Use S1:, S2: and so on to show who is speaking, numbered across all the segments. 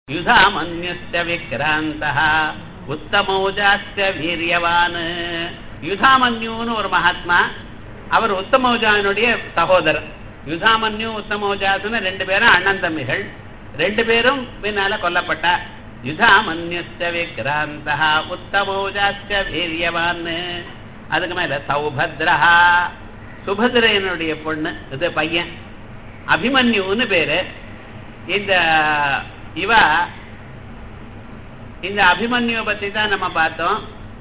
S1: யுதாமன்யுஸ்ய விக்ராந்தः உத்தமௌஜாஸ்ய வீரியவான் யுதாமன்யுன்னு ஒரு மகாத்மா அவர் உத்தமௌஜாவினுடைய சகோதரர் யுதாமன்யு உத்தமௌஜாசுன்னு ரெண்டு பேரும் அண்ணன் தம்பிகள் ரெண்டு பேரும் பின்னால கொல்லப்பட்டார் யுதாமன்யுஸ்ய விக்ராந்தः உத்தமௌஜாஸ்ய வீரியவான் அதுக்கு மேல சௌபத்ரஹா சுபத்ரையனுடைய பொண்ணு இது பையன் அபிமன்யுன்னு பேரு இந்த இவ இந்த அபிமன்யுவை பத்தி தான் நம்ம பார்த்தோம்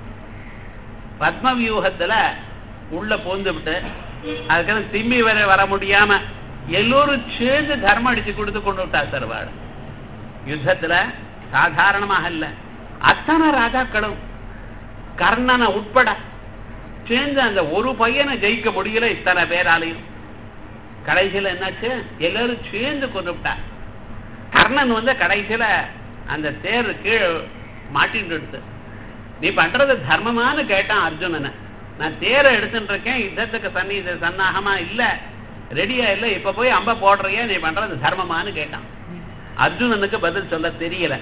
S1: பத்ம வியூகத்துல உள்ள பூந்து விட்டு அதுக்கப்புறம் திரும்பி வர வர முடியாம எல்லோரும் சேர்ந்து தர்மம் அடிச்சு கொடுத்து கொண்டு விட்டா சர்வாள் யுத்தத்துல சாதாரணமாக இல்ல அத்தனை ராஜாக்களும் கர்ணனை உட்பட சேர்ந்து அந்த ஒரு பையனை ஜெயிக்க முடியல இத்தனை பேராலையும் கடைசியில என்னாச்சு எல்லாரும் சேர்ந்து கொண்டு விட்டா கர்ணன் வந்து கடைசியில அந்த தேர் கீழே மாட்டிட்டு எடுத்து நீ பண்றது தர்மமானு கேட்டான் அர்ஜுனனை நான் தேரை எடுத்துட்டு இருக்கேன் யுத்தத்துக்கு சன்னி சன்னாகமா இல்ல ரெடியா இல்ல இப்ப போய் அம்ப போடுறியா நீ பண்றது தர்மமானு கேட்டான் அர்ஜுனனுக்கு பதில் சொல்ல தெரியல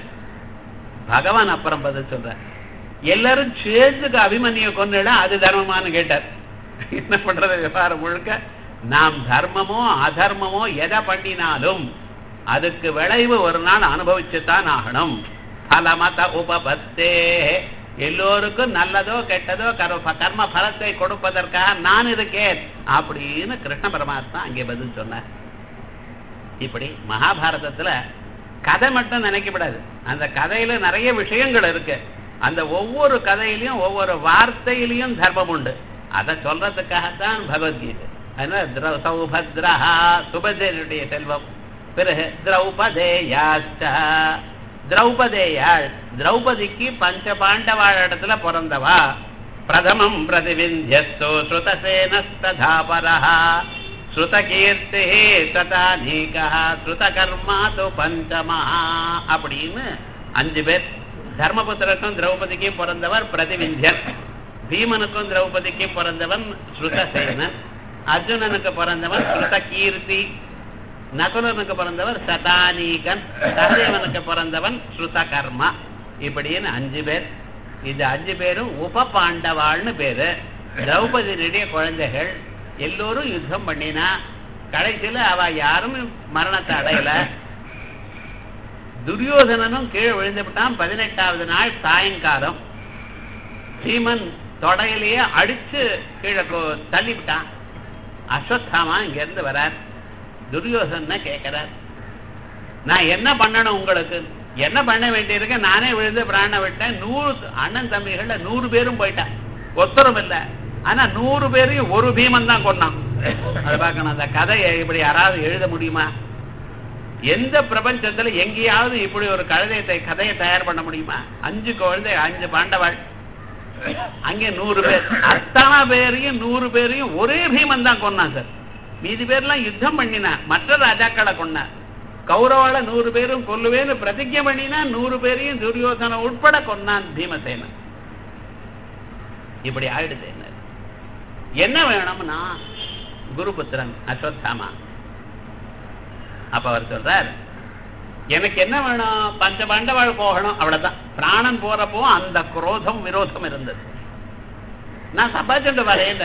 S1: பகவான் அப்புறம் பதில் சொல்ற எல்லாரும் சேர்ந்துக்கு அபிமன்ய கொண்டுட அது தர்மமானு கேட்டார் என்ன பண்றது விவகாரம் முழுக்க நாம் தர்மமோ அதர்மமோ எதை பண்ணினாலும் அதுக்கு விளைவு ஒரு நாள் அனுபவிச்சுத்தான் ஆகணும் பலமத உபபத்தே எல்லோருக்கும் நல்லதோ கெட்டதோ கர்ம பலத்தை கொடுப்பதற்காக நான் இருக்கேன் அப்படின்னு கிருஷ்ண பரமாத்மா அங்கே பதில் சொன்னார் இப்படி மகாபாரதத்துல கதை மட்டும் நினைக்கப்படாது அந்த கதையில நிறைய விஷயங்கள் இருக்கு அந்த ஒவ்வொரு கதையிலையும் ஒவ்வொரு வார்த்தையிலையும் தர்மம் உண்டு அதை சொல்றதுக்காகத்தான் பகவத்கீதை அதனால சௌபத்ரஹா சுபதேனுடைய செல்வம் பிறகு திரௌபதேயாச்ச திரௌபதேயாள் திரௌபதிக்கு பஞ்ச பாண்டவாள் இடத்துல பிறந்தவா பிரதமம் பிரதிவிந்தியஸ்தோ ஸ்ருதசேனஸ்ததாபரஹா ஸ்ருதகீர்த்தி ததாநீகா ஸ்ருதகர்மா து பஞ்சமா அப்படின்னு அஞ்சு பேர் தர்மபுத்திரக்கும் திரௌபதிக்கும் பிறந்தவர் பிரதிவிந்தியர் பீமனுக்கும் திரௌபதிக்கும் பிறந்தவன் ஸ்ருதசேனன் அர்ஜுனனுக்கு பிறந்தவன் ஸ்ருதகீர்த்தி நகுலனுக்கு பிறந்தவர் சதானீகன் சகதேவனுக்கு பிறந்தவன் ஸ்ருதகர்மா இப்படின்னு அஞ்சு பேர் இந்த அஞ்சு பேரும் உப பாண்டவாள்னு பேரு திரௌபதியினுடைய குழந்தைகள் எல்லோரும் யுத்தம் பண்ணினா கடைசியில அவ யாரும் மரணத்தை அடையல துரியோதனனும் கீழே விழுந்து விட்டான் பதினெட்டாவது நாள் சாயங்காலம் சீமன் தொடையிலேயே அடிச்சு கீழே தள்ளி விட்டான் அஸ்வத்தாமா இங்க இருந்து வரார் துரியோசன கேட்கிறார் நான் என்ன பண்ணணும் உங்களுக்கு என்ன பண்ண வேண்டியிருக்கு நானே விழுந்து பிராண விட்டேன் நூறு அண்ணன் தம்பிகள்ல நூறு பேரும் போயிட்டான் ஒத்தரும் இல்ல ஆனா நூறு பேரையும் ஒரு பீமன் தான் கொண்டான் அதை பார்க்கணும் அந்த கதையை இப்படி யாராவது எழுத முடியுமா எந்த பிரபஞ்சத்துல எங்கேயாவது இப்படி ஒரு கழுதையத்தை கதையை தயார் பண்ண முடியுமா அஞ்சு குழந்தை அஞ்சு பாண்டவாள் அங்கே நூறு பேர் அத்தனை பேரையும் நூறு பேரையும் ஒரே பீமன் தான் கொண்டான் சார் மீதி பேர்லாம் யுத்தம் பண்ணினா மற்ற ராஜாக்களை கொண்டான் கௌரவால நூறு பேரும் கொல்லுவேன்னு பிரதிஜை பண்ணினா நூறு பேரையும் துரியோதன உட்பட கொண்டான் பீமசேனன் இப்படி ஆயிடுது என்ன என்ன வேணும்னா குருபுத்திரன் அஸ்வத்தாமா அப்ப அவர் சொல்றார் எனக்கு என்ன வேணும் பஞ்ச பாண்டவாள் போகணும் அவ்வளவுதான் பிராணன் போறப்போ அந்த குரோதம் விரோதம் இருந்தது நான் சம்பாதிச்சுட்டு வரேன்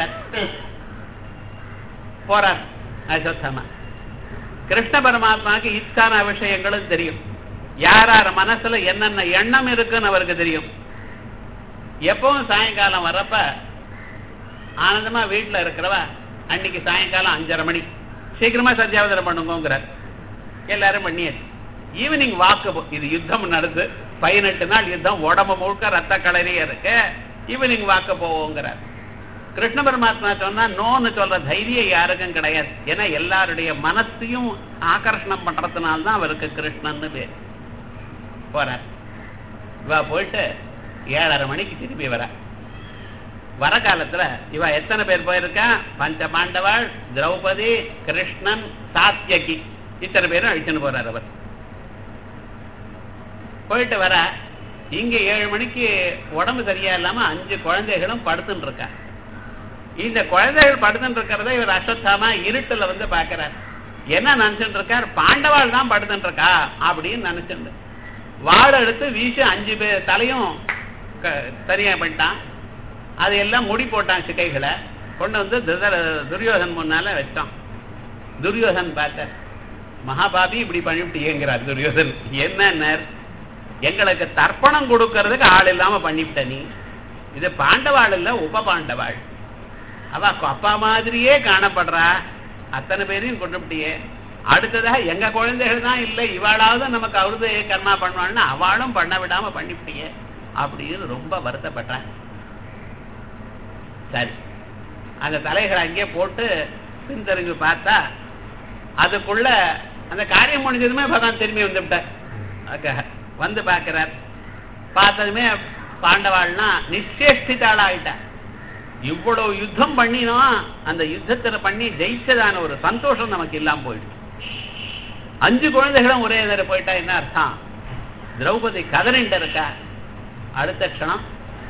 S1: போறார் அஸ்வத்தாமா கிருஷ்ண பரமாத்மாவுக்கு இத்தான விஷயங்களும் தெரியும் யார் யார் மனசுல என்னென்ன எண்ணம் இருக்குன்னு அவருக்கு தெரியும் எப்பவும் சாயங்காலம் வர்றப்ப ஆனந்தமா வீட்டுல இருக்கிறவ அன்னைக்கு சாயங்காலம் அஞ்சரை மணி சீக்கிரமா சத்தியாவதனம் பண்ணுங்கிறார் எல்லாரும் பண்ணியாச்சு ஈவினிங் வாக்கு இது யுத்தம் நடந்து பதினெட்டு நாள் யுத்தம் உடம்பு முழுக்க ரத்த கலரியா இருக்கு ஈவினிங் வாக்க போவோங்கிறார் கிருஷ்ண பரமாத்மா சொன்னா நோன்னு சொல்ற தைரியம் யாருக்கும் கிடையாது ஏன்னா எல்லாருடைய மனசையும் ஆகர்ஷணம் பண்றதுனால்தான் அவருக்கு கிருஷ்ணன்னு பேர் போறார் இவ போயிட்டு ஏழரை மணிக்கு திரும்பி வர வர காலத்துல இவ எத்தனை பேர் போயிருக்கா பஞ்ச பாண்டவாள் திரௌபதி கிருஷ்ணன் சாத்தியகி இத்தனை பேரும் அழிச்சுன்னு போறார் அவர் போயிட்டு வர இங்க ஏழு மணிக்கு உடம்பு சரியா இல்லாம அஞ்சு குழந்தைகளும் படுத்துட்டு இருக்கா இந்த குழந்தைகள் படுத்துட்டு இருக்கிறத இவர் அஸ்வத்தாமா இருட்டுல வந்து பாக்குறார் என்ன நினைச்சுட்டு இருக்கார் பாண்டவாள் தான் படுத்துட்டு இருக்கா அப்படின்னு நினைச்சுட்டு வாழை எடுத்து வீசி அஞ்சு பேர் தலையும் க- தனியா பண்ணிட்டான் அதையெல்லாம் முடி போட்டான் சிக்கைகளை கொண்டு வந்து திருதர- துரியோதன் முன்னால வச்சான் துரியோதன் பார்த்தார் மகாபாபி இப்படி பண்ணிவிட்டீங்கிறார் துரியோதன் என்னன்னார் எங்களுக்கு தர்ப்பணம் கொடுக்கறதுக்கு ஆள் இல்லாம பண்ணிவிட்ட நீ இது பாண்டவாள் இல்ல உப பாண்டவாள் அவ அப்பா மாதிரியே காணப்படுறா அத்தனை பேரையும் கொண்டுபிட்டியே அடுத்ததாக எங்க குழந்தைகள் தான் இல்லை இவாளாவது நமக்கு அவருது கர்மா பண்ணுவாள்னு அவளும் பண்ண விடாம பண்ணிவிட்டியே அப்படின்னு ரொம்ப வருத்தப்பட்டான் சரி அந்த தலைகளை அங்கேயே போட்டு பின்தருங்கி பார்த்தா அதுக்குள்ள அந்த காரியம் முடிஞ்சதுமே பகவான் திரும்பி வந்துவிட்டார் அதுக்காக வந்து பார்க்கிறார் பார்த்ததுமே பாண்டவாள்னா நிச்சேஷ்டித்தாள் ஆயிட்டா இவ்வளவு யுத்தம் பண்ணினோம் அந்த யுத்தத்துல பண்ணி ஜெயிச்சதான ஒரு சந்தோஷம் நமக்கு இல்லாம போயிடுச்சு அஞ்சு குழந்தைகளும் ஒரே தடவை போயிட்டா என்ன அர்த்தம் திரௌபதி கதறிண்ட இருக்கா அடுத்த க்ஷணம்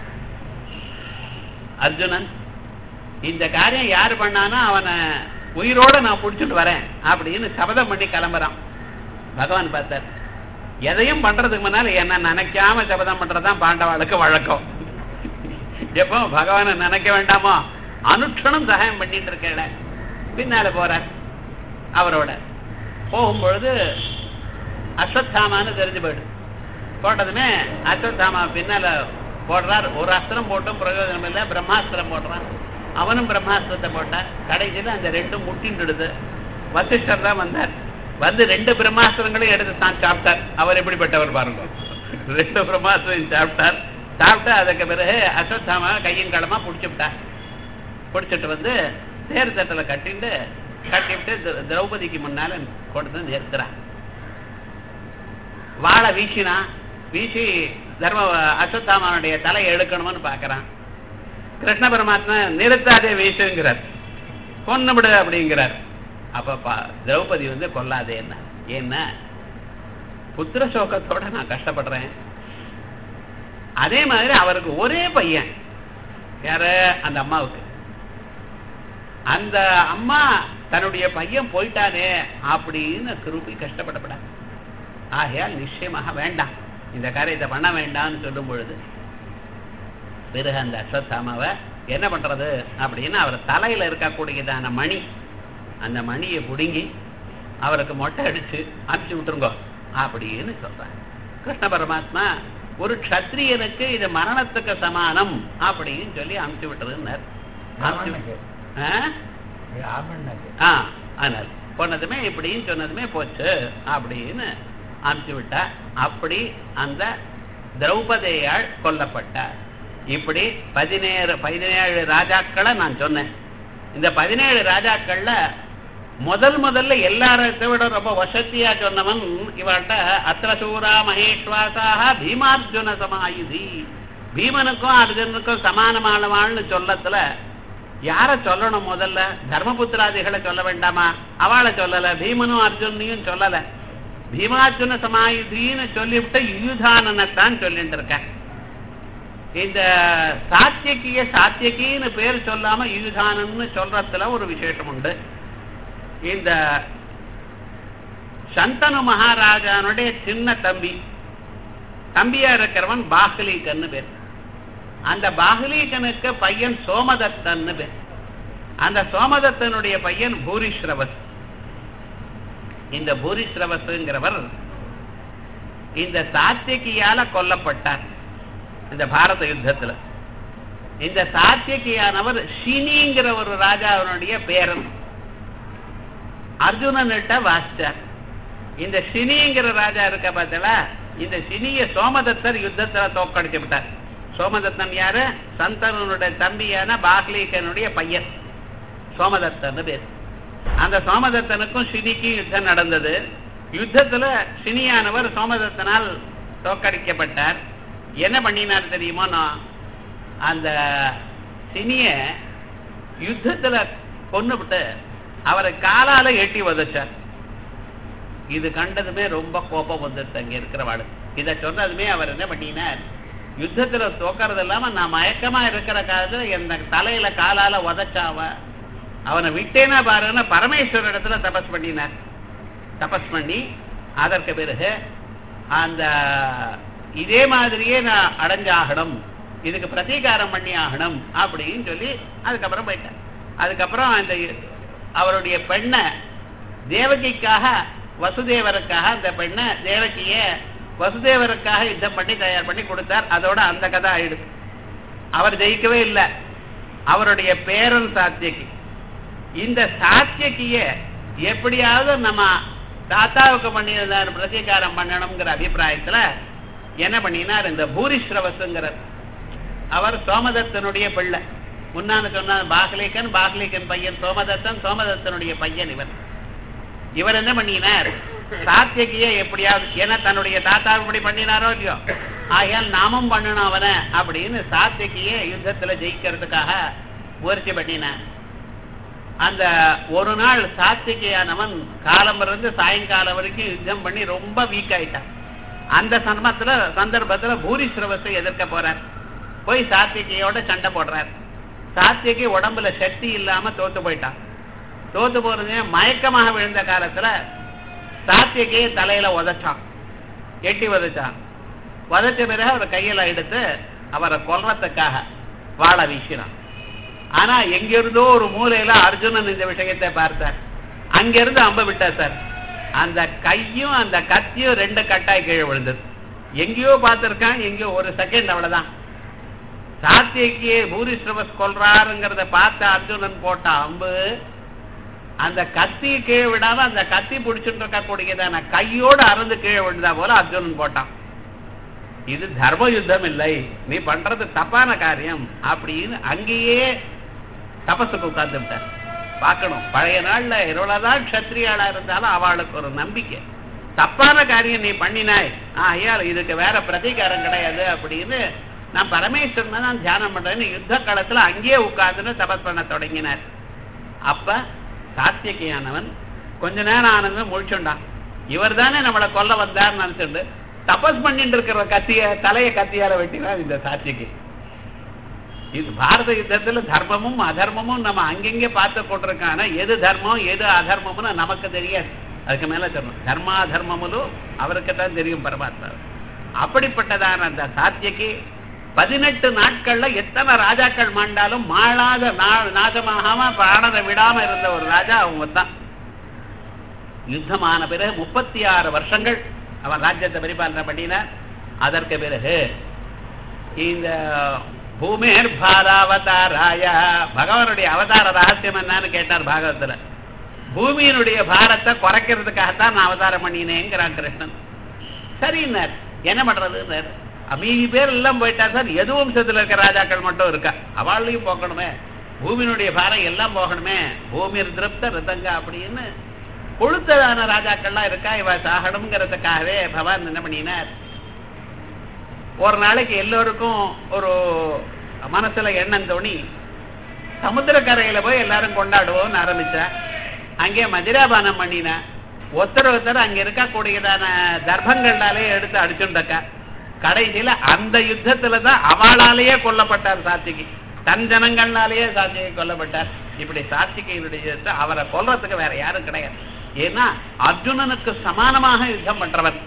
S1: அர்ஜுனன் இந்த காரியம் யார் பண்ணானோ அவனை உயிரோட நான் புடிச்சிட்டு வரேன் அப்படின்னு சபதம் பண்ணி கிளம்புறான் பகவான் பார்த்தார் எதையும் பண்றதுக்கு முன்னால என்ன நினைக்காம சபதம் பண்றதுதான் பாண்டவாளுக்கு வழக்கம் எப்போ பகவானை நினைக்க வேண்டாமோ அனுட்சணம் சகாயம் பண்ணிட்டு இருக்கல பின்னால போறார் அவரோட போகும்பொழுது அஸ்வத்தாமான்னு தெரிஞ்சு போயிடு போட்டதுமே அஸ்வத்தாமா பின்னால போடுறார் ஒரு அஸ்திரம் போட்டும் பிரயோஜனம் இல்லை பிரம்மாஸ்திரம் போடுறான் அவனும் பிரம்மாஸ்திரத்தை போட்டான் கடைசியில் அந்த ரெண்டும் முட்டின்டுடுது வசிஷ்டர் தான் வந்தார் வந்து ரெண்டு பிரம்மாஸ்திரங்களையும் எடுத்து தான் சாப்பிட்டார் அவர் எப்படிப்பட்டவர் பாருங்க ரெண்டு பிரம்மாஸ்திரம் சாப்பிட்டார் சாப்பிட்டு அதுக்கு பிறகு அஸ்வத்தாமா கையும் களமா பிடிச்சுட்டார் பிடிச்சிட்டு வந்து தேர் தட்டல கட்டிட்டு கட்டிவிட்டு திர- திரௌபதிக்கு முன்னால கொண்டு வந்து நிறுத்துறான் வாழை வீசினா வீசி தர்ம அஸ்வத்தாமனுடைய தலையை எடுக்கணும்னு பார்க்கறான் கிருஷ்ண பரமாத்மா நிறுத்தாதே வீசுங்கிறார் கொன்னுவிடு அப்படிங்கிறார் அப்ப பா- திரௌபதி வந்து கொல்லாதே என்ன ஏன்னா புத்திர சோகத்தோட நான் கஷ்டப்படுறேன் அதே மாதிரி அவருக்கு ஒரே பையன் யாரு அந்த அம்மாவுக்கு அந்த அம்மா தன்னுடைய பையன் போயிட்டானே அப்படின்னு கிருபி கஷ்டப்படப்படாது ஆகையால் நிச்சயமாக வேண்டாம் இந்த காரியத்தை பண்ண வேண்டாம்னு சொல்லும் பொழுது பிறகு அந்த அஸ்வத்தாமாவை என்ன பண்றது அப்படின்னு அவர் தலையில இருக்கக்கூடியதான மணி அந்த மணியை பிடுங்கி அவருக்கு மொட்டை அடிச்சு அனுப்பிச்சு விட்டுருங்கோ அப்படின்னு சொல்றார் கிருஷ்ண பரமாத்மா ஒரு க்ஷத்ரியனுக்கு இது மரணத்துக்கு சமானம் அப்படின்னு சொல்லி அனுப்பிச்சு விட்டுருந்தார்
S2: ராமனுக்கு
S1: ஆ?
S2: ராமனுக்கு
S1: ஆ ஆனால் போனதுமே இப்படின்னு சொன்னதுமே போச்சு அப்படின்னு அனுப்பிச்சு விட்டா அப்படி அந்த திரௌபதியால் கொல்லப்பட்டார் இப்படி பதினேழு பதினேழு ராஜாக்களை நான் சொன்னேன் இந்த பதினேழு ராஜாக்கள்ல முதல் முதல்ல எல்லாரத்தை விட ரொம்ப வசதியா சொன்னவன் இவள்கிட்ட அத்திரசூரா மகேஸ்வாசாக பீமார்ஜுன சமாயுதி பீமனுக்கும் அர்ஜுனுக்கும் சமானமானவாள்னு சொல்லத்துல யார சொல்லணும் முதல்ல தர்மபுத்திராதிகளை சொல்ல வேண்டாமா அவளை சொல்லல பீமனும் அர்ஜுனையும் சொல்லல பீமார்ஜுன சமாயுதின்னு சொல்லிவிட்டு யுயுதானனைத்தான் சொல்லிட்டு இருக்க இந்த சாத்தியக்கிய சாத்தியக்கின்னு பேர் சொல்லாம யுயுதானன்னு சொல்றதுல ஒரு விசேஷம் உண்டு இந்த சந்தனு மகாராஜானுடைய சின்ன தம்பி தம்பியா இருக்கிறவன் பாகலீகன்னு பேர் அந்த பாகலீகனுக்கு பையன் சோமதத்தன்னு பேர் அந்த சோமதத்தனுடைய பையன் பூரிஸ்ரவஸ் இந்த பூரிஸ்ரவஸ்ங்கிறவர் இந்த சாத்தியக்கியால கொல்லப்பட்டார் இந்த பாரத யுத்தத்துல இந்த சாத்தியக்கியானவர் ஷினிங்கிற ஒரு ராஜாவினுடைய பேரன் அர்ஜுனன்கிட்ட வாசிச்சார் இந்த ஷினிங்கிற ராஜா இருக்க பார்த்தல இந்த ஷினிய சோமதத்தர் யுத்தத்துல தோக்கடிச்சு விட்டார் சோமதத்தன் யாரு சந்தனுடைய தம்பியான பாக்லீகனுடைய பையன் சோமதத்தன் பேர் அந்த சோமதத்தனுக்கும் ஷினிக்கும் யுத்தம் நடந்தது யுத்தத்துல ஷினியானவர் சோமதத்தனால் தோக்கடிக்கப்பட்டார் என்ன பண்ணினார் தெரியுமோ நான் அந்த சினிய யுத்தத்துல கொன்னுவிட்டு அவரை காலால எட்டி உதைச்சார் இது கண்டதுமே ரொம்ப கோபம் வந்துடுச்சு அங்க இருக்கிறவாள் இத சொன்னதுமே அவர் என்ன பண்ணினார் யுத்தத்துல தோக்கறது இல்லாம நான் மயக்கமா இருக்கிற காலத்துல என் தலையில காலால உதைச்சாவ அவனை விட்டேனா பாருன்னு பரமேஸ்வர இடத்துல தபஸ் பண்ணினார் தபஸ் பண்ணி அதற்கு பிறகு அந்த இதே மாதிரியே நான் அடைஞ்சாகணும் இதுக்கு பிரதீகாரம் பண்ணி ஆகணும் அப்படின்னு சொல்லி அதுக்கப்புறம் போயிட்டேன் அதுக்கப்புறம் அந்த அவருடைய பெண்ணை தேவகிக்காக வசுதேவருக்காக அந்த பெண்ணை தேவகிய வசுதேவருக்காக யுத்தம் பண்ணி தயார் பண்ணி கொடுத்தார் அதோட அந்த கதை ஆயிடுது அவர் ஜெயிக்கவே இல்லை அவருடைய பேரன் சாத்தியகி இந்த சாத்தியகிய எப்படியாவது நம்ம தாத்தாவுக்கு பண்ணியிருந்தார் பிரதீகாரம் பண்ணணுங்கிற அபிப்பிராயத்துல என்ன பண்ணினார் இந்த பூரிஸ்ரவசுங்கிற அவர் சோமதத்தனுடைய பிள்ளை முன்னான்னு சொன்னார் பாகலேக்கன் பாகலேக்கன் பையன் சோமதத்தன் சோமதத்தனுடைய பையன் இவர் இவர் என்ன பண்ணினார் சாத்தியகிய எப்படியாவது ஏன்னா தன்னுடைய தாத்தா இப்படி பண்ணினாரோ இல்லையோ ஆகையால் நாமும் பண்ணணும் அவனை அப்படின்னு சாத்தியகிய யுத்தத்துல ஜெயிக்கிறதுக்காக முயற்சி பண்ணினான் அந்த ஒரு நாள் சாத்திகையானவன் காலம் இருந்து சாயங்காலம் வரைக்கும் யுத்தம் பண்ணி ரொம்ப வீக் ஆயிட்டான் அந்த சமத்துல சந்தர்ப்பத்துல பூரிஸ்ரவத்தை எதிர்க்க போறார் போய் சாத்திகையோட சண்டை போடுறார் சாத்தியகி உடம்புல சக்தி இல்லாம தோத்து போயிட்டான் தோத்து போறது மயக்கமாக விழுந்த காலத்துல சாத்தியகையை தலையில உதைச்சான் எட்டி உதைச்சான் உதைச்ச பிறகு அவர் கையில எடுத்து அவரை கொல்றதுக்காக வாழ வீசினான் ஆனா எங்கிருந்தோ ஒரு மூலையில அர்ஜுனன் இந்த விஷயத்தை பார்த்தார் அங்கிருந்து அம்ப விட்டார் சார் அந்த கையும் அந்த கத்தியும் ரெண்டு கட்டாய் கீழே விழுந்தது எங்கேயோ பார்த்திருக்கான் எங்கேயோ ஒரு செகண்ட் அவ்வளவுதான் சாத்தியக்கு பூரிஸ்ரவஸ் கொல்றாருங்கிறத பார்த்த அர்ஜுனன் போட்ட அம்பு அந்த கத்தி கீழே விடாம அந்த கத்தி பிடிச்சிட்டு இருக்கக்கூடியதான கையோடு அறந்து கீழே விழுந்தா போல அர்ஜுனன் போட்டான் இது தர்ம யுத்தம் இல்லை நீ பண்றது தப்பான காரியம் அப்படின்னு அங்கேயே தபசுக்கு உட்கார்ந்து விட்டார் பார்க்கணும் பழைய நாள்ல எவ்வளவுதான் க்ஷத்ரியாளா இருந்தாலும் அவளுக்கு ஒரு நம்பிக்கை தப்பான காரியம் நீ பண்ணினாய் ஐயா இதுக்கு வேற பிரதீகாரம் கிடையாது அப்படின்னு நான் பரமேஸ்வரனை தான் தியானம் பண்றேன்னு யுத்த காலத்துல அங்கேயே உட்கார்ந்துன்னு தபஸ் பண்ண தொடங்கினார் அப்ப சாத்தியக்கியானவன் கொஞ்ச நேரம் ஆனதும் முழிச்சுண்டான் இவர் தானே நம்மளை கொல்ல வந்தார்னு நினைச்சுண்டு தபஸ் பண்ணிட்டு இருக்கிற கத்திய தலைய கத்தியால வெட்டினார் இந்த சாட்சிக்கு இது பாரத யுத்தத்துல தர்மமும் அதர்மமும் நம்ம அங்கங்க பார்த்து கொண்டிருக்கான எது தர்மம் எது அதர்மம்னு நமக்கு தெரியாது அதுக்கு மேல சொல்லணும் தர்மாதர்மமுலும் அவருக்கு தான் தெரியும் பரமாத்மா அப்படிப்பட்டதான அந்த சாத்தியக்கு பதினெட்டு நாட்கள்ல எத்தனை ராஜாக்கள் மாண்டாலும் மாளாத நாசமாகாம பிராணனை விடாம இருந்த ஒரு ராஜா அவங்க தான் யுத்தமான பிறகு முப்பத்தி ஆறு வருஷங்கள் அவன் ராஜ்யத்தை பரிபாலனை பண்ணினார் அதற்கு பிறகு இந்த பூமேர் பாராவதாராய பகவானுடைய அவதார ரகசியம் என்னன்னு கேட்டார் பாகவத்துல பூமியினுடைய பாரத்தை குறைக்கிறதுக்காகத்தான் நான் அவதாரம் பண்ணினேங்கிறான் கிருஷ்ணன் சரின்னார் என்ன பண்றதுன்னார் மீதி பேர் எல்லாம் போயிட்டா சார் எது வம்சத்துல இருக்க ராஜாக்கள் மட்டும் இருக்கா அவளையும் போக்கணுமே பூமியினுடைய பாரம் எல்லாம் போகணுமே பூமி திருப்த ரிதங்க அப்படின்னு கொழுத்ததான ராஜாக்கள்லாம் இருக்கா இவ சாகணுங்கிறதுக்காகவே பகவான் என்ன பண்ணினார் ஒரு நாளைக்கு எல்லோருக்கும் ஒரு மனசுல எண்ணம் தோணி சமுத்திரக்கரையில போய் எல்லாரும் கொண்டாடுவோம்னு ஆரம்பிச்சா அங்கே மதிராபானம் பண்ணினா ஒருத்தர் ஒருத்தர் அங்க இருக்கக்கூடியதான தர்ப்பங்கள்னாலே எடுத்து அடிச்சுண்டக்கா கடைசியில அந்த யுத்தத்துல தான் அவளாலேயே கொல்லப்பட்டார் சாத்திகி தன் ஜனங்கள்னாலேயே சாத்திகை கொல்லப்பட்டார் இப்படி சாத்திகையினுடைய அவரை கொல்றதுக்கு வேற யாரும் கிடையாது ஏன்னா அர்ஜுனனுக்கு சமானமாக யுத்தம் பண்றவர்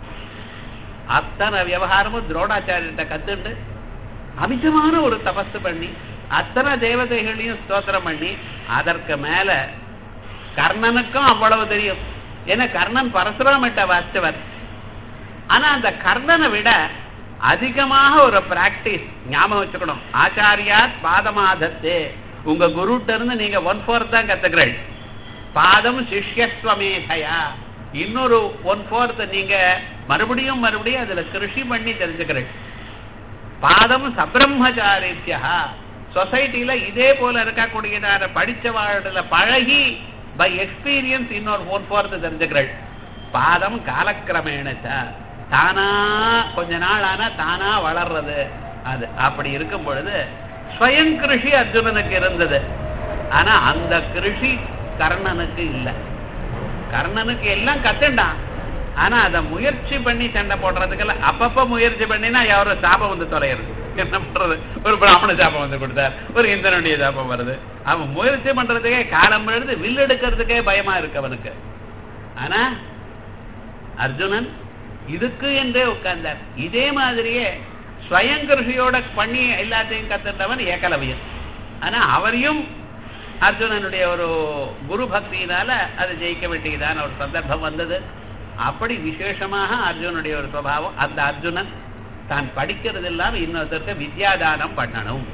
S1: அத்தனை விவகாரமும் துரோடாச்சாரியர்கிட்ட கத்துண்டு அமிதமான ஒரு தபஸ் பண்ணி அத்தனை தேவதைகளையும் ஸ்தோத்திரம் பண்ணி அதற்கு மேல கர்ணனுக்கும் அவ்வளவு தெரியும் ஏன்னா கர்ணன் பரசுராமிட்ட வாசிச்சவர் ஆனா அந்த கர்ணனை விட அதிகமாக ஒரு பிராக்டிஸ் ஞாபகம் வச்சுக்கணும் ஆச்சாரியா பாதமாதத்தே உங்க குருட்ட இருந்து நீங்க ஒன் ஃபோர்த் தான் கத்துக்கிறீள் பாதம் சிஷ்யஸ்வமேதையா இன்னொரு ஒன் ஃபோர்த் நீங்க மறுபடியும் மறுபடியும் அதுல கிருஷி பண்ணி தெரிஞ்சுக்கிறீள் பாதம் சபிரம்மச்சாரித்யா சொசைட்டில இதே போல இருக்கக்கூடியதான படிச்சவாழ்ல பழகி பை எக்ஸ்பீரியன்ஸ் இன்னொரு ஒன் ஃபோர்த் தெரிஞ்சுக்கிறீள் பாதம் காலக்கிரமேணச்ச தானா கொஞ்ச நாள் ஆனா தானா வளர்றது அது அப்படி இருக்கும் பொழுது ஸ்வயம் கிருஷி அர்ஜுனனுக்கு இருந்தது ஆனா அந்த கிருஷி கர்ணனுக்கு இல்ல கர்ணனுக்கு எல்லாம் கத்துண்டான் ஆனா அத முயற்சி பண்ணி சண்டை போடுறதுக்கெல்லாம் அப்பப்ப முயற்சி பண்ணினா யாரோ சாபம் வந்து தொலைகிறது என்ன பண்றது ஒரு பிராமண சாபம் வந்து கொடுத்தார் ஒரு இந்திரனுடைய சாபம் வருது அவன் முயற்சி பண்றதுக்கே காலம் எழுது வில் எடுக்கிறதுக்கே பயமா இருக்கு அவனுக்கு ஆனா அர்ஜுனன் இதுக்கு என்றே உட்கார்ந்தார் இதே மாதிரியே ஸ்வயங்கிருஷியோட பண்ணி எல்லாத்தையும் கத்துட்டவன் ஏகலவியன் ஆனா அவரையும் அர்ஜுனனுடைய ஒரு குரு பக்தியினால அதை ஜெயிக்க வேண்டியதான ஒரு சந்தர்ப்பம் வந்தது அப்படி விசேஷமாக அர்ஜுனுடைய ஒரு சுபாவம் அந்த அர்ஜுனன் தான் படிக்கிறது இல்லாம இன்னொருத்தருக்கு வித்யாதானம் பண்ணணும்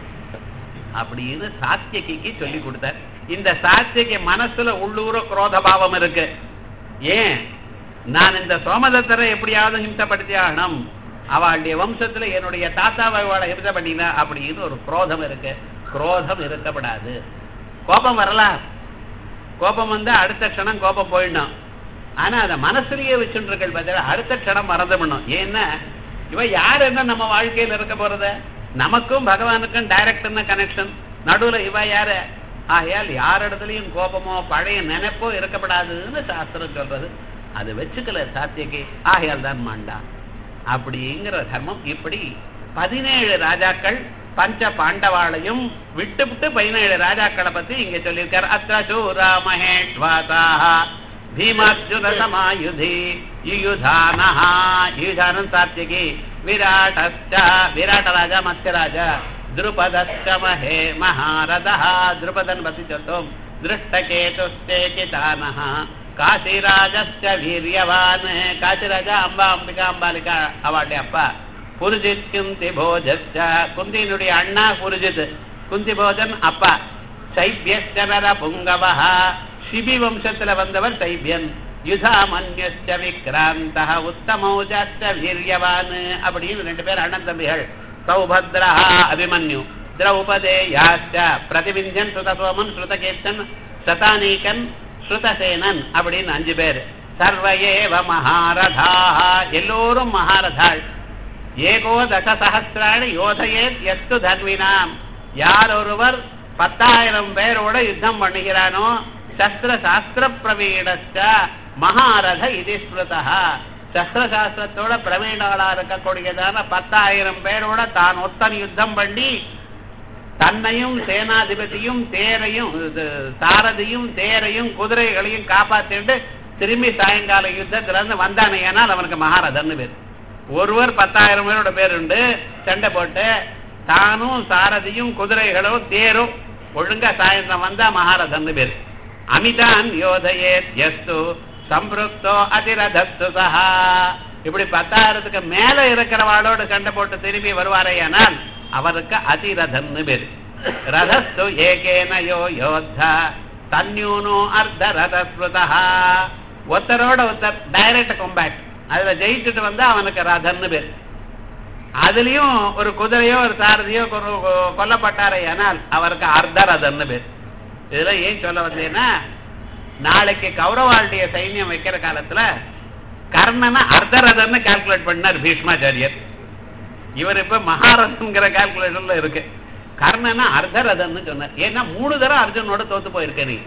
S1: அப்படின்னு சாத்தியகிக்கு சொல்லி கொடுத்தார் இந்த சாத்தியக்கு மனசுல உள்ளூர குரோத பாவம் இருக்கு ஏன் நான் இந்த சோமதத்தரை எப்படியாவது ஹிம்சப்படுத்தி ஆகணும் அவளுடைய வம்சத்துல என்னுடைய தாத்தாவை அவளை ஹிம்சை பண்ணினா அப்படின்னு ஒரு குரோதம் இருக்கு குரோதம் இருக்கப்படாது கோபம் வரலாம் கோபம் வந்து அடுத்த க்ஷணம் கோபம் போயிடணும் ஆனா அதை மனசுலயே வச்சுருக்கள் பார்த்தா அடுத்த க்ஷணம் மறந்து பண்ணும் ஏன்னா இவ யார் என்ன நம்ம வாழ்க்கையில இருக்க போறது நமக்கும் பகவானுக்கும் டைரக்ட் கனெக்ஷன் நடுவுல இவ யாரு ஆகையால் யார் இடத்துலயும் கோபமோ பழைய நினைப்போ இருக்கப்படாதுன்னு சாஸ்திரம் சொல்றது அது வச்சுக்கல சாத்தியக்கு ஆகையால் தான் மாண்டா அப்படிங்கிற தர்மம் இப்படி பதினேழு ராஜாக்கள் பஞ்ச பாண்டவாளையும் விட்டு விட்டு பதினேழு ராஜாக்களை பத்தி இங்க சொல்லியிருக்கார் அத்தூரா மகேஷ்வாசாக பீமார்ஜுன சமாயுதி யுயுதானஹா யுயுதானன் சாத்தியகி விராட்டஸ்ச விராட்ட ராஜா மத்ய ராஜா द्रुपदश्च महे महारथः द्रुपदन् पति चतुम् दृष्टकेतुश्चे कितानः काशीराजश्च वीर्यवान् काशीराज अम्बा अम्बिका अम्बालिका अवाटे அப்பா புருஜித் குந்தி போஜஸ்ச குந்தியினுடைய அண்ணா புருஜித் குந்தி போஜன் அப்பா சைபியஸ்டனர புங்கவஹ சிபி வம்சத்துல வந்தவர் சைபியன் யுதாமன்யஸ்ச விக்ராந்தः உத்தமௌஜஸ்ச வீரியவான் அப்படின்னு ரெண்டு பேர் அண்ணன் தம்பிகள் சௌபத்ரா அபிமன்யு திரௌபதேயாச்ச பிரதிவிந்தியன் ஸ்ருதசோமன் ஸ்ருதகீர்த்தன் சதானீகன் ஸ்ருதசேனன் அப்படின்னு அஞ்சு பேர் சர்வயேவ மகாரதா எல்லோரும் மகாரதாள் ஏகோ தசசஹசிராணி யோதையேத் எஸ்து தர்வினாம் யார் ஒருவர் பத்தாயிரம் பேரோட யுத்தம் பண்ணுகிறானோ சஸ்திர சாஸ்திர பிரவீணஸ்ட மகாரத இது ஸ்மிருதா சஸ்திரசாஸ்திரத்தோட பிரவீணங்களா இருக்கக்கூடியதான பத்தாயிரம் பேரோட தான் ஒத்தன் யுத்தம் பண்ணி தன்னையும் சேனாதிபதியும் தேரையும் இது, சாரதியும் தேரையும் குதிரைகளையும் காப்பாத்திட்டு திரும்பி சாயங்கால யுத்தத்துல இருந்து வந்தானே ஏனால் அவனுக்கு மகாரதன்னு பேர் ஒருவர் பத்தாயிரம் பேரோட பேர் உண்டு சண்டை போட்டு தானும் சாரதியும் குதிரைகளும் தேரும் ஒழுங்கா சாயந்தரம் வந்தா மகாரதன்னு பேர் அமிதான் யோதையே எஸ்து சம்பிருக்தோ அதிரதஸ்து சஹா இப்படி பத்தாயிரத்துக்கு மேல இருக்கிறவாளோட சண்டை போட்டு திரும்பி வருவாரையானால் அவருக்கு அதிரதன்னு பேரு ரதஸ்து ஏகேன யோ யோத்தா தன்யூனோ அர்த்த ரதஸ்ருதா ஒருத்தரோட ஒருத்தர் டைரக்ட் கொம்பேட் அதுல ஜெயிச்சுட்டு வந்தா அவனுக்கு ரதன்னு பேரு அதுலயும் ஒரு குதிரையோ ஒரு சாரதியோ கொ- கொ- கொல்லப்பட்டாரையானால் அவருக்கு அர்த்த ரதன்னு பேர் இதுல ஏன் சொல்ல வந்தேன்னா நாளைக்கு கௌரவாளுடைய சைன்யம் வைக்கிற காலத்துல கர்ணனை அர்த்தரதன்னு கால்குலேட் பண்ணார் பீஷ்மாச்சாரியர் இவர் இப்ப மகாரதன்கிற கால்குலேஷன்ல இருக்கு கர்ணனை அர்த்தரதன்னு சொன்னார் ஏன்னா மூணு தரம் அர்ஜுனோட தோத்து போயிருக்க நீ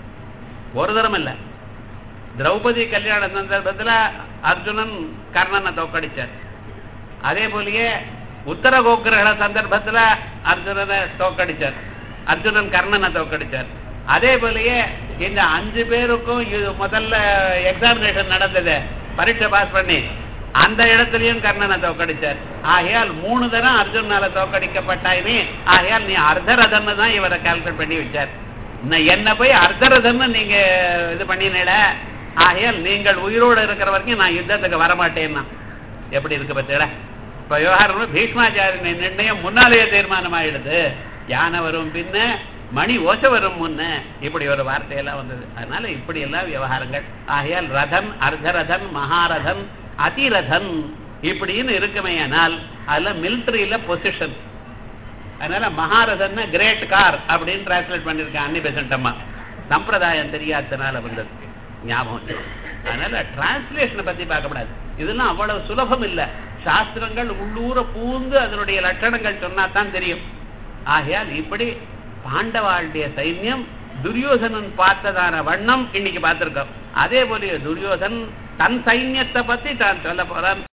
S1: ஒரு தரம் இல்ல திரௌபதி கல்யாண சந்தர்ப்பத்துல அர்ஜுனன் கர்ணனை தோக்கடிச்சார் அதே போலயே உத்தர கோக்கிரகண சந்தர்ப்பத்துல அர்ஜுனனை தோக்கடிச்சார் அர்ஜுனன் கர்ணனை தோக்கடிச்சார் அதே போலயே இந்த அஞ்சு பேருக்கும் இது முதல்ல எக்ஸாமினேஷன் நடந்தது பரீட்சை பாஸ் பண்ணி அந்த இடத்துலயும் கர்ணனை தோக்கடிச்சார் ஆகையால் மூணு தரம் அர்ஜுனால தோக்கடிக்கப்பட்டாயினே ஆகையால் நீ அர்த்தரதன்னு தான் இவரை கால்குலேட் பண்ணி வச்சார் நான் என்ன போய் அர்த்தரதன்னு நீங்க இது பண்ணினேல ஆகையால் நீங்கள் உயிரோடு இருக்கிற வரைக்கும் நான் யுத்தத்துக்கு வரமாட்டேன்னா எப்படி இருக்கு பத்தியடா இப்ப விவகாரம் பீஷ்மாச்சாரியன் நிர்ணயம் முன்னாலேயே தீர்மானம் ஆயிடுது யானை வரும் பின்ன மணி ஓசை வரும் முன்ன இப்படி ஒரு வார்த்தையெல்லாம் வந்தது அதனால இப்படி எல்லாம் விவகாரங்கள் ஆகையால் ரதன் அர்த்தரதன் மகாரதன் அதிரதன் இப்படின்னு இருக்குமே ஆனால் அதுல மிலிட்டரியில பொசிஷன் அதனால மகாரதன் கிரேட் கார் அப்படின்னு டிரான்ஸ்லேட் பண்ணிருக்கேன் அன்னி பெசன்ட் அம்மா சம்பிரதாயம் தெரியாதனால வந்தது ஞாபகம் வச்சு. அதனால டிரான்ஸ்லேஷனை பத்தி பார்க்கக்கூடாது இதெல்லாம் அவ்வளவு சுலபம் இல்ல சாஸ்திரங்கள் உள்ளூர பூந்து அதனுடைய லட்சணங்கள் சொன்னா தான் தெரியும் ஆகையால் இப்படி பாண்டவாளுடைய சைன்யம் துரியோதனன் பார்த்ததான வண்ணம் இன்னைக்கு பார்த்திருக்கோம் அதே போல துரியோதன் தன் சைன்யத்தை பத்தி தான் சொல்ல போறான்